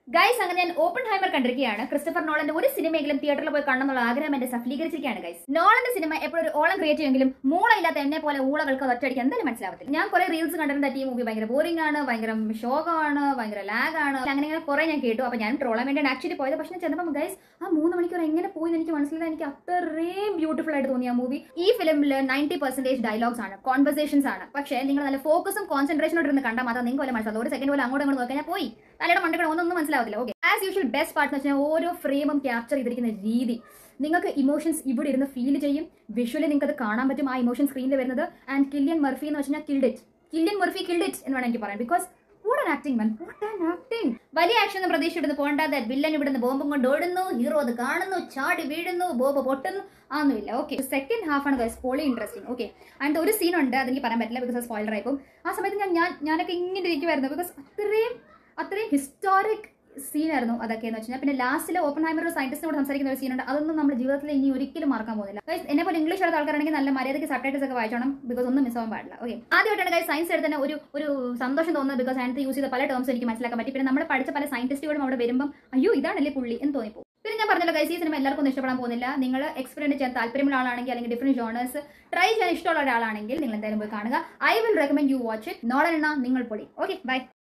guys അങ്ങനെ ഞാൻ open ഹൈമർ കണ്ടിരിക്കുകയാണ് Christopher നോളന്റെ ഒരു സിനിമയെങ്കിലും തിയേറ്ററിൽ പോയി കാണണമെന്നുള്ള ആഗ്രഹം എന്റെ സഫലീകരിച്ചിരിക്കുകയാണ് ഗൈസ് നോളന്റെ സിനിമ എപ്പോഴും ഒരു ഓളം ക്രിയേറ്റ് ചെയ്യുമെങ്കിലും മൂളയില്ലാത്ത എന്നെ പോലെ ഊളകൾക്ക് അത് ഒറ്റയടിക്ക് എന്തായാലും മനസ്സിലാവത്തില്ല ഞാൻ കുറെ റീൽസ് കണ്ടിട്ടുണ്ട് ഈ മൂവി ഭയങ്കര ബോറിംഗ് ആണ് ഭയങ്കര ശോകമാണ് ഭയങ്കര ലാഗ് ആണ് അങ്ങനെ അങ്ങനെ കുറെ ഞാൻ കേട്ടു അപ്പൊ ഞാൻ ട്രോളാൻ വേണ്ടിയാണ് ആക്ച്വലി പോയത് പക്ഷെ ഞാൻ ചെന്നപ്പോൾ ഗൈസ് ആ മൂന്ന് മണിക്കൂർ എങ്ങനെ പോയി എന്ന് എനിക്ക് മനസ്സിലായി എനിക്ക് അത്രയും ബ്യൂട്ടിഫുൾ ആയിട്ട് തോന്നി ആ മൂവി ഈ ഫിലിമിൽ നയൻറ്റി പെർസെന്റേജ് ഡയലോഗ്സ് ആണ് കോൺവെർസേഷൻസ് ആണ് പക്ഷേ നിങ്ങൾ നല്ല ഫോക്കസും കോൺസെൻട്രേഷനോട് ഇരുന്ന് കണ്ടാൽ മാത്രം നിങ്ങൾക്ക് വല്ല മനസ്സിലാവും ഒരു സെക്കൻഡ് പോലെ അങ്ങോട്ട് അങ്ങോട്ട് നോക്കാൻ ഞാൻ പോയി തലയുടെ മണ്ടക്കട ഒന്നും മനസ്സിലാവത്തില്ല okay as usual best part എന്ന് വെച്ചാൽ ഓരോ ഫ്രെയിമും ക്യാപ്ചർ ചെയ്തിരിക്കുന്ന രീതി നിങ്ങൾക്ക് ഇമോഷൻസ് ഇവിടെ ഇരുന്ന് ഫീൽ ചെയ്യും വിഷ്വലി നിങ്ങൾക്ക് അത് കാണാൻ പറ്റും ആ ഇമോഷൻ സ്ക്രീനിൽ വരുന്നത് ആൻഡ് കില്യൻ മർഫി എന്ന് വെച്ചാൽ killed it Cillian Murphy killed it എന്ന് വേണം എനിക്ക് പറയാം because what an acting man what an acting വലിയ ആക്ഷൻ ഒന്നും പ്രതീക്ഷ ഇവിടുന്ന് പോകണ്ടാതെ വില്ലൻ ഇവിടുന്ന് ബോംബും കൊണ്ട് ഓടുന്നു ഹീറോ അത് കാണുന്നു ചാടി വീഴുന്നു ബോബ് പൊട്ടുന്നു ആന്നുമില്ല ഓക്കെ സെക്കൻഡ് ഹാഫ് ആണ് ഗൈസ് പോളി ഇൻട്രസ്റ്റിംഗ് ഓക്കെ ആൻഡ് ഒരു സീൻ ഉണ്ട് അതെനിക്ക് പറയാൻ പറ്റില്ല ബിക്കോസ് സ്പോയിലർ ആയിപ്പോൾ ആ സമയത്ത് ഞാൻ ഞാൻ ഞാനൊക്കെ ഇങ്ങനെ ഇരിക്കുമായിരുന്നു ബിക്കോസ് അത്രയും അത്രയും ഹിസ്റ്റോറിക് സീനായിരുന്നു അതൊക്കെ എന്ന് വെച്ചാൽ പിന്നെ ലാസ്റ്റിൽ ഓപ്പൺ ഹൈമർ ഒരു സയന്റിസ്റ്റിനോട് സംസാരിക്കുന്ന ഒരു സീനുണ്ട് അതൊന്നും നമ്മുടെ ജീവിതത്തിൽ ഇനി ഒരിക്കലും മറക്കാൻ പോകുന്നില്ല Guys, എന്നെ പോലെ ഇംഗ്ലീഷ് അറിയാത്ത ആൾക്കാരാണെങ്കിൽ നല്ല മര്യാദയ്ക്ക് സബ്ടൈറ്റിൽസ് ഒക്കെ വായിച്ചോണം ബിക്കോസ് ഒന്നും മിസ് ആവാൻ പാടില്ല ഓക്കെ ആദ്യമായിട്ടാണ് ഗൈസ് സയൻസ് എടുത്ത് തന്നെ ഒരു ഒരു സന്തോഷം തോന്നുന്നത് ബിക്കോസ് അതിനകത്ത് യൂസ് ചെയ്ത പല ടേംസ് എനിക്ക് മനസ്സിലാക്കാൻ പറ്റി പിന്നെ നമ്മൾ പഠിച്ച പല സയന്റിസ്റ്റുകളും അവിടെ വരുമ്പോൾ അയ്യോ ഇതാണല്ലേ പുള്ളി എന്ന് തോന്നിപ്പോ പിന്നെ ഞാൻ പറഞ്ഞല്ലോ ഗൈസ് ഈ സിനിമ എല്ലാവർക്കും ഒന്നും ഇഷ്ടപ്പെടാൻ പോകുന്നില്ല നിങ്ങൾ എക്സ്പെരിമെന്റ് ചെയ്യാൻ താല്പര്യമുള്ള ആളാണെങ്കിൽ അല്ലെങ്കിൽ ഡിഫറെന്റ് ജോണേഴ്സ് ട്രൈ ചെയ്യാൻ ഇഷ്ടമുള്ള ഒരാളാണെങ്കിൽ നിങ്ങൾ എന്തായാലും പോയി കാണുക I will recommend you watch it നോളെണ്ണ നിങ്ങൾ പൊടി ഓക്കെ ബൈ